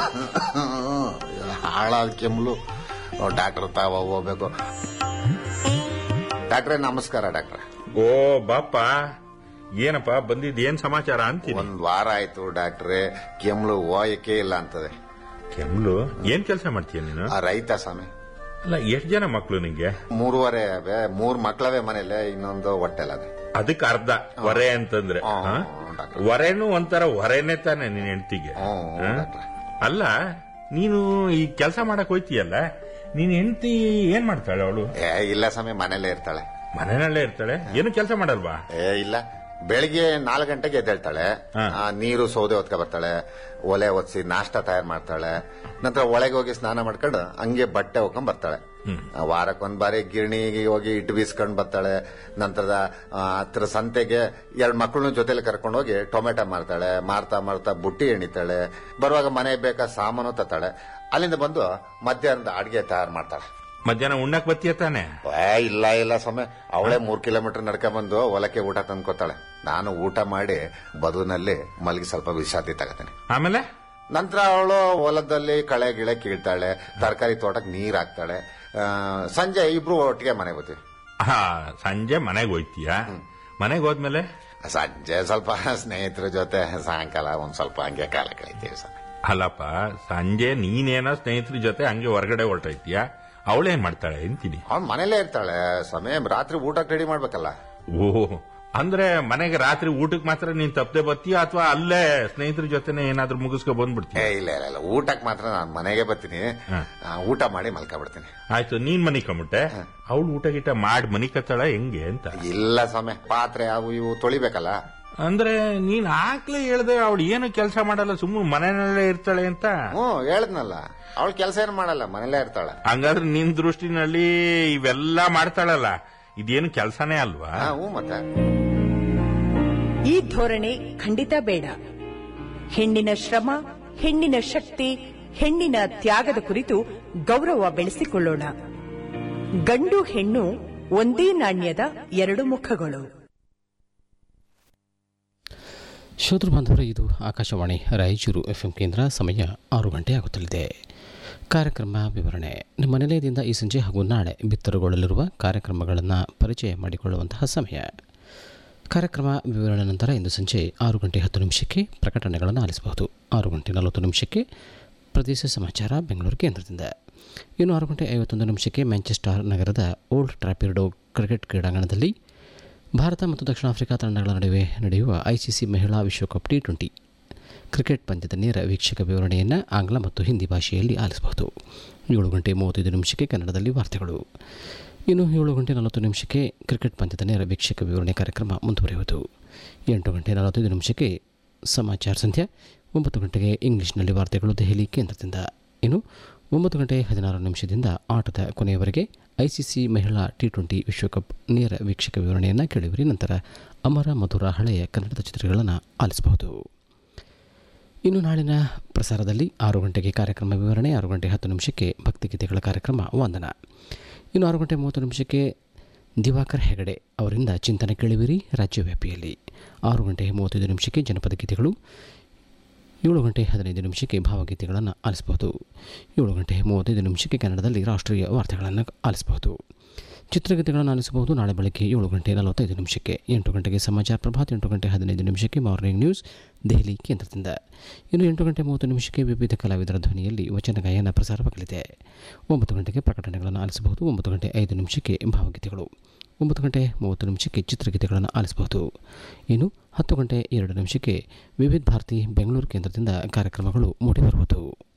ಹಾಳಾದ ಕೆಮ್ಮಲು ಡಾಕ್ಟರ್ ತಾವ ಹೋಗ್ಬೇಕು ಡಾಕ್ಟ್ರೇ ನಮಸ್ಕಾರ ಡಾಕ್ಟ್ರೆ ಓ ಬಾಪ ಏನಪ್ಪ ಬಂದಿದ್ ಏನ್ ಸಮಾಚಾರ ಅಂತೀನಿ ಒಂದ್ ವಾರ ಆಯ್ತು ಡಾಕ್ಟ್ರೆ ಕೆಮ್ಳು ಹೋಯಕ್ಕೆ ಇಲ್ಲ ಅಂತದೆ ಕೆಮ್ಲು ಏನ್ ಕೆಲಸ ಮಾಡ್ತೀಯ ನೀನು ಆ ರೈತ ಸ್ವಾಮಿ ಅಲ್ಲ ಎಷ್ಟ್ ಜನ ಮಕ್ಳು ನಿಂಗೆ ಮೂರುವರೆ ಅವೆ ಮೂರ್ ಮಕ್ಳವೆ ಮನೇಲೆ ಇನ್ನೊಂದು ಹೊಟ್ಟೆಲದೆ ಅದಕ್ಕೆ ಅರ್ಧ ಹೊರೆ ಅಂತಂದ್ರೆ ಹಾ, ಹಾ? ಡಾಕ್ಟ್ರೆ. ಹೊರೆನೂ ಒಂಥರ ಹೊರೆನೇ ತಾನೆ ನಿನ್ ಹೆಂಡತಿಗೆ ಹ್ಮ್, ಹಾ? ಡಾಕ್ಟ್ರೆ. ಅಲ್ಲ ನೀನು ಈ ಕೆಲಸ ಮಾಡಕ್ ಹೋಯ್ತೀಯಲ್ಲ ನೀನ್ ಹೆಂಡತಿ ಏನ್ ಮಾಡ್ತಾಳೆ ಅವಳು ಏ ಇಲ್ಲ ಸ್ವಾಮಿ ಮನೇಲೆ ಇರ್ತಾಳೆ ಮನೆಯಲ್ಲೇ ಇರ್ತಾಳೆ ಏನು ಕೆಲಸ ಮಾಡಲ್ವಾ ಏ ಇಲ್ಲ ಬೆಳಿಗ್ಗೆ ನಾಲ್ಕು ಗಂಟೆಗೆ ಎದ್ದೇಳ್ತಾಳೆ ಹಾ. ಆ, ನೀರು ಸೌದೆ ಹೊತ್ಕೊ ಬರ್ತಾಳೆ ಒಲೆ ಒತ್ಸಿ ನಾಷ್ಟ ತಯಾರು ಮಾಡ್ತಾಳೆ ನಂತರ ಒಳಗೆ ಹೋಗಿ ಸ್ನಾನ ಮಾಡ್ಕೊಂಡು ಹಂಗೆ ಬಟ್ಟೆ ಹೋಗ್ಕೊಂಡ್ ಬರ್ತಾಳೆ ಆ, ವಾರಕ್ಕೊಂದ್ ಬಾರಿ ಗಿರಣಿಗೆ ಹೋಗಿ ಇಟ್ಟು ಬೀಸ್ಕೊಂಡ್ ಬರ್ತಾಳೆ ನಂತರದ ಆ, ಹತ್ರ ಸಂತೆಗೆ ಎರಡು ಮಕ್ಕಳನ್ನ ಜೊತೆಲಿ ಕರ್ಕೊಂಡು ಹೋಗಿ ಟೊಮೆಟೊ ಮಾರ್ತಾಳೆ ಮಾರ್ತಾ ಮಾರ್ತಾ ಬುಟ್ಟಿ ಎಣಿತಾಳೆ ಬರುವಾಗ ಮನೆಗೆ ಬೇಕಾದ ಸಾಮಾನು ತತ್ತಾಳೆ ಅಲ್ಲಿಂದ ಬಂದು ಮಧ್ಯಾಹ್ನದ ಅಡಿಗೆ ತಯಾರು ಮಾಡ್ತಾಳೆ ಮಧ್ಯಾಹ್ನ ಉಣ್ಣಕ್ ಬತ್ತೀಯ ತಾನೆ ಏ ಇಲ್ಲ ಇಲ್ಲ ಸಮಯ ಅವಳೇ ಮೂರ್ ಕಿಲೋಮೀಟರ್ ನಡ್ಕೊಂಡ್ ಬಂದು ಹೊಲಕ್ಕೆ ಊಟ ತಂದ್ಕೊತಾಳೆ ನಾನು ಊಟ ಮಾಡಿ ಬದುನಲ್ಲಿ ಮಲಗಿ ಸ್ವಲ್ಪ ವಿಶ್ರಾಂತಿ ತಗತೀನಿ ಆಮೇಲೆ ನಂತರ ಅವಳು ಹೊಲದಲ್ಲಿ ಕಳೆ ಗಿಳೆ ಕೀಳ್ತಾಳೆ ತರಕಾರಿ ತೋಟಕ್ಕೆ ನೀರ್ ಹಾಕ್ತಾಳೆ ಆ, ಸಂಜೆ ಇಬ್ರು ಒಟ್ಟಿಗೆ ಮನೆಗೆ ಬರ್ತೀವಿ ಹಾ ಸಂಜೆ ಮನೆಗೆ ಹೋಯ್ತೀಯ ಮನೆಗೆ ಹೋದ್ಮೇಲೆ ಸಂಜೆ ಸ್ವಲ್ಪ ಸ್ನೇಹಿತರ ಜೊತೆ ಸಾಯಂಕಾಲ ಒಂದ್ ಸ್ವಲ್ಪ ಹಂಗೆ ಕಾಲ ಕಳಿತೀವಿ ಸಮಯ ಅಲ್ಲಪ್ಪ ಸಂಜೆ ನೀನೇನೋ ಸ್ನೇಹಿತರ ಜೊತೆ ಹಂಗೆ ಹೊರಗಡೆ ಹೊರಟೈತೀಯ ಅವಳೇನ್ ಮಾಡ್ತಾಳೆ ಅಂತೀನಿ ಅವ್ನ್ ಮನೇಲೇ ಇರ್ತಾಳೆ ಸಮಯ ರಾತ್ರಿ ಊಟಕ್ಕೆ ರೆಡಿ ಮಾಡ್ಬೇಕಲ್ಲ ಓ ಅಂದ್ರೆ ಮನೆಗೆ ರಾತ್ರಿ ಊಟಕ್ಕೆ ಮಾತ್ರ ನೀನ್ ತಪ್ಪದೆ ಬರ್ತೀಯ ಅಥವಾ ಅಲ್ಲೇ ಸ್ನೇಹಿತರ ಜೊತೆನೆ ಏನಾದ್ರೂ ಮುಗಿಸ್ಕೊ ಬಂದ್ಬಿಡ್ತೀಯ ಏ ಇಲ್ಲ ಇಲ್ಲ ಇಲ್ಲ ಊಟಕ್ಕೆ ಮಾತ್ರ ನಾನು ಮನೆಗೆ ಬರ್ತೀನಿ ಹಾ. ಆ, ಊಟ ಮಾಡಿ ಮಲ್ಕೊಂಡ್ಬಿಡ್ತೀನಿ ಆಯ್ತು ನೀನ್ ಮನಿ ಕಮ್ಬಿಟ್ಟೆ ಅವಳು ಊಟ ಗೀಟ ಮಾಡಿ ಮನಿ ಕತ್ತಾಳ ಹೆಂಗೆ ಅಂತ ಇಲ್ಲ ಸಮಯ ಪಾತ್ರೆ ಅವು ಇವು ತೊಳಿಬೇಕಲ್ಲ ಅಂದ್ರೆ ನೀನ್ ಆಗ್ಲೇ ಹೇಳ್ದೆ ಅವಳು ಏನು ಕೆಲಸ ಮಾಡಲ್ಲ ಸುಮ್ಮನೆ ಮನೆಯಲ್ಲೇ ಇರ್ತಾಳೆ ಅಂತ ಹ್ಞೂ ಹೇಳದ್ನಲ್ಲ ಅವಳು ಕೆಲಸ ಏನು ಮಾಡಲ್ಲ ಮನೇಲೇ ಇರ್ತಾಳೆ ಹಂಗಾದ್ರೆ ನಿನ್ ದೃಷ್ಟಿನಲ್ಲಿ ಇವೆಲ್ಲ ಮಾಡ್ತಾಳಲ್ಲ ಇದೇನು ಕೆಲಸನೇ ಅಲ್ವಾ ಹಾ, ಹ್ಞೂ ಮತ್ತೆ ಈ ಧೋರಣೆ ಖಂಡಿತ ಬೇಡ ಹೆಣ್ಣಿನ ಶ್ರಮ ಹೆಣ್ಣಿನ ಶಕ್ತಿ ಹೆಣ್ಣಿನ ತ್ಯಾಗದ ಕುರಿತು ಗೌರವ ಬೆಳೆಸಿಕೊಳ್ಳೋಣ ಗಂಡು ಹೆಣ್ಣು ಒಂದೇ ನಾಣ್ಯದ ಎರಡು ಮುಖಗಳು ಶ್ರೋತೃ ಬಾಂಧವರೇ ಇದು ಆಕಾಶವಾಣಿ ರಾಯಚೂರು ಎಫ್ ಎಂ ಕೇಂದ್ರ ಸಮಯ ಆರು ಗಂಟೆ ಆಗುತ್ತಲಿದೆ ಕಾರ್ಯಕ್ರಮ ವಿವರಣೆ ನಿಮ್ಮ ನಿಲಯದಿಂದ ಈ ಸಂಜೆ ಹಾಗೂ ನಾಳೆ ಬಿತ್ತರಗೊಳ್ಳಲಿರುವ ಕಾರ್ಯಕ್ರಮಗಳನ್ನು ಪರಿಚಯ ಮಾಡಿಕೊಳ್ಳುವಂತಹ ಸಮಯ ಕಾರ್ಯಕ್ರಮ ವಿವರಣೆ ನಂತರ ಇಂದು ಸಂಜೆ ಆರು ಗಂಟೆ ಹತ್ತು ನಿಮಿಷಕ್ಕೆ ಪ್ರಕಟಣೆಗಳನ್ನು ಆಲಿಸಬಹುದು ಆರು ಗಂಟೆ ನಲವತ್ತು ನಿಮಿಷಕ್ಕೆ ಪ್ರದೇಶ ಸಮಾಚಾರ ಬೆಂಗಳೂರು ಕೇಂದ್ರದಿಂದ ಇನ್ನು ಆರು ಗಂಟೆ ಐವತ್ತೊಂದು ನಿಮಿಷಕ್ಕೆ ಮ್ಯಾಂಚೆಸ್ಟರ್ ನಗರದ ಓಲ್ಡ್ ಟ್ರಾಪಿರ್ಡೋ ಕ್ರಿಕೆಟ್ ಕ್ರೀಡಾಂಗಣದಲ್ಲಿ ಭಾರತ ಮತ್ತು ದಕ್ಷಿಣ ಆಫ್ರಿಕಾ ತಂಡಗಳ ನಡುವೆ ನಡೆಯುವ ಐಸಿಸಿ ಮಹಿಳಾ ವಿಶ್ವಕಪ್ ಟಿ ಟ್ವೆಂಟಿ ಕ್ರಿಕೆಟ್ ಪಂದ್ಯದ ನೇರ ವೀಕ್ಷಕ ವಿವರಣೆಯನ್ನು ಆಂಗ್ಲ ಮತ್ತು ಹಿಂದಿ ಭಾಷೆಯಲ್ಲಿ ಆಲಿಸಬಹುದು ಏಳು ಗಂಟೆ ಮೂವತ್ತೈದು ನಿಮಿಷಕ್ಕೆ ಕನ್ನಡದಲ್ಲಿ ವಾರ್ತೆಗಳು ಇನ್ನು ಏಳು ಗಂಟೆ ನಲವತ್ತು ನಿಮಿಷಕ್ಕೆ ಕ್ರಿಕೆಟ್ ಪಂದ್ಯದ ನೇರ ವೀಕ್ಷಕ ವಿವರಣೆ ಕಾರ್ಯಕ್ರಮ ಮುಂದುವರಿಯುವುದು ಎಂಟು ಗಂಟೆ ನಲವತ್ತೈದು ನಿಮಿಷಕ್ಕೆ ಸಮಾಚಾರ ಸಂಧ್ಯಾ ಒಂಬತ್ತು ಗಂಟೆಗೆ ಇಂಗ್ಲಿಷ್ನಲ್ಲಿ ವಾರ್ತೆಗಳು ದೆಹಲಿ ಕೇಂದ್ರದಿಂದ ಇನ್ನು ಒಂಬತ್ತು ಗಂಟೆ ಹದಿನಾರು ನಿಮಿಷದಿಂದ ಆಟದ ಕೊನೆಯವರೆಗೆ ಐಸಿಸಿ ಮಹಿಳಾ ಟಿ ಟ್ವೆಂಟಿ ವಿಶ್ವಕಪ್ ನೇರ ವೀಕ್ಷಕ ವಿವರಣೆಯನ್ನು ಕೇಳುವಿರಿ ನಂತರ ಅಮರ ಮಧುರ ಹಳೆಯ ಕನ್ನಡದ ಚಿತ್ರಗಳನ್ನು ಆಲಿಸಬಹುದು ಇನ್ನು ನಾಳಿನ ಪ್ರಸಾರದಲ್ಲಿ ಆರು ಗಂಟೆಗೆ ಕಾರ್ಯಕ್ರಮ ವಿವರಣೆ ಆರು ಗಂಟೆ ಹತ್ತು ನಿಮಿಷಕ್ಕೆ ಭಕ್ತಿಗೀತೆಗಳ ಕಾರ್ಯಕ್ರಮ ವಂದನ ಇನ್ನು ಆರು ಗಂಟೆ ಮೂವತ್ತು ನಿಮಿಷಕ್ಕೆ ದಿವಾಕರ್ ಹೆಗಡೆ ಅವರಿಂದ ಚಿಂತನೆ ಕೇಳುವಿರಿ ರಾಜ್ಯವ್ಯಾಪಿಯಲ್ಲಿ ಆರು ಗಂಟೆ ಮೂವತ್ತೈದು ನಿಮಿಷಕ್ಕೆ ಜನಪದ ಗೀತೆಗಳು ಏಳು ಗಂಟೆ ಹದಿನೈದು ನಿಮಿಷಕ್ಕೆ ಭಾವಗೀತೆಗಳನ್ನು ಆಲಿಸಬಹುದು ಏಳು ಗಂಟೆ ಮೂವತ್ತೈದು ನಿಮಿಷಕ್ಕೆ ಕನ್ನಡದಲ್ಲಿ ರಾಷ್ಟ್ರೀಯ ವಾರ್ತೆಗಳನ್ನು ಆಲಿಸಬಹುದು ಚಿತ್ರಗೀತೆಗಳನ್ನು ಆಲಿಸಬಹುದು ನಾಳೆ ಬೆಳಗ್ಗೆ ಏಳು ಗಂಟೆ ನಲವತ್ತೈದು ನಿಮಿಷಕ್ಕೆ ಎಂಟು ಗಂಟೆಗೆ ಸಮಾಚಾರ ಪ್ರಭಾತ್ ಎಂಟು ಗಂಟೆ ಹದಿನೈದು ನಿಮಿಷಕ್ಕೆ ಮಾರ್ನಿಂಗ್ ನ್ಯೂಸ್ ದೆಹಲಿ ಕೇಂದ್ರದಿಂದ ಇನ್ನು ಎಂಟು ಗಂಟೆ ಮೂವತ್ತು ನಿಮಿಷಕ್ಕೆ ವಿವಿಧ ಕಲಾವಿದರ ಧ್ವನಿಯಲ್ಲಿ ವಚನ ಗಾಯನ ಪ್ರಸಾರವಾಗಲಿದೆ ಒಂಬತ್ತು ಗಂಟೆಗೆ ಪ್ರಕಟಣೆಗಳನ್ನು ಆಲಿಸಬಹುದು ಒಂಬತ್ತು ಗಂಟೆ ಐದು ನಿಮಿಷಕ್ಕೆ ಭಾವಗೀತೆಗಳು ಒಂಬತ್ತು ಗಂಟೆ ಮೂವತ್ತು ನಿಮಿಷಕ್ಕೆ ಚಿತ್ರಗೀತೆಗಳನ್ನು ಆಲಿಸಬಹುದು ಇನ್ನು ಹತ್ತು ಗಂಟೆ ಎರಡು ನಿಮಿಷಕ್ಕೆ ವಿವಿಧ ಭಾರತಿ ಬೆಂಗಳೂರು ಕೇಂದ್ರದಿಂದ ಕಾರ್ಯಕ್ರಮಗಳು ಮೂಡಿಬರುವುದು